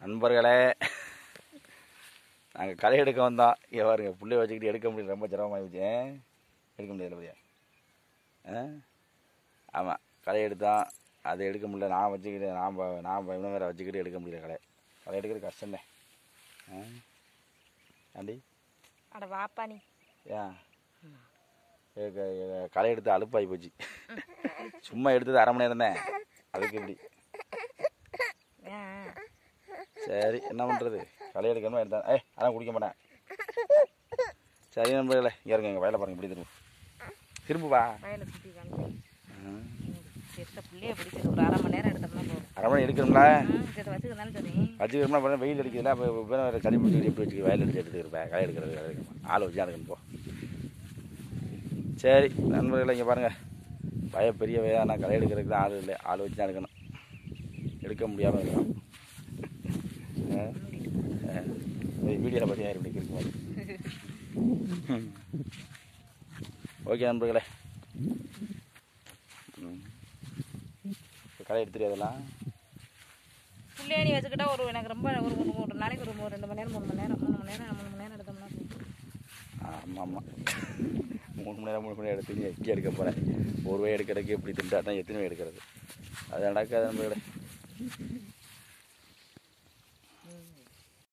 நண்பர்களே நாங்கள் களை எடுக்க வந்தோம் இங்கே பாருங்க புள்ளைய வச்சுக்கிட்டு எடுக்க முடியல ரொம்ப சிரமமாகிடுச்சு எடுக்க முடியல பையா ஆ ஆமாம் களை எடுத்தோம் அதை எடுக்க முடியல நான் வச்சுக்கிட்டு நான் ப- நான் ப- இவனை வேறு வச்சுக்கிட்டு எடுக்க முடியல களை களை எடுக்கிறது கஷ்டம்ண்ணே ஆ ஆண்டி அட வாப்பா நீ ஏன் ஏ, க- ஏ, களை எடுத்து அலுப்பாகி போச்சு சும்மா எடுத்தது அரை மணி நேரம் தான் அதுக்கு இப்படி ஏன் சரி என்ன பண்ணுறது களை எடுக்கணுமா எடுத்தேன் ஏய் அதான் குடிக்க மாட்டேன் சரி நண்பர்களே இங்கே இருங்க எங்கள் வயலை பாருங்க இப்படி திரும்ப திரும்ப வா வயலை சுற்றி காமிச்சு ஆ. பெத்த புள்ளைய பிடிச்சது ஒரு அரை மணி நேரம் எடுத்தோம்னா போதும் அரை மணி எடுக்கணும்ல ம் இதை வச்சுக்கிறதாலும் சரி வச்சுக்கிறோம்னா அப்புறம் வெயில் அடிக்குதுல அப்போ இப்போ வேறு சளி பிடிச்சிக்கிட்டு எப்படி வச்சுக்க வயல் எடுத்து எடுத்துக்கிறப்ப களை எடுக்கிறது களை எடுக்கணும் ஆள் வச்சு எடுக்கணும் போ சரி நண்பர்களே இங்கே பாருங்கள் வய பெரிய வயா நான் களை எடுக்கிறதுக்கு தான் ஆள் இல்லை ஆள் வச்சு தான் எடுக்கணும் எடுக்க முடியாமல் இருக்கணும் வீடியோவில் பார்த்தீங்கன்னா இப்படி இருக்கு மாதிரி ஓகே நண்பர்களே ம். இப்போ களை எடுத்துட்டு அதெல்லாம் புள்ளைய நீ வச்சுக்கிட்டா ஒரு எனக்கு ரொம்ப ஒரு ஒரு ஒரு நாளைக்கு ஒரு மூணு- ரெண்டு மணி நேரம் மூணு மணி நேரம் மூணு மணி நேரம் மூணு மணி நேரம் எடுத்தோம்னா போதும். ஆமாம் ஆமாம் மூணு மணி நேரம் மூணு மணி நேரம் எடுத்து நீ எக்கி எடுக்க போகிறேன் ஒரு வய எடுக்கிறதுக்கு இப்படி திண்டாட்டம் எத்தனை வய எடுக்கிறது அது நடக்காது நண்பர்களே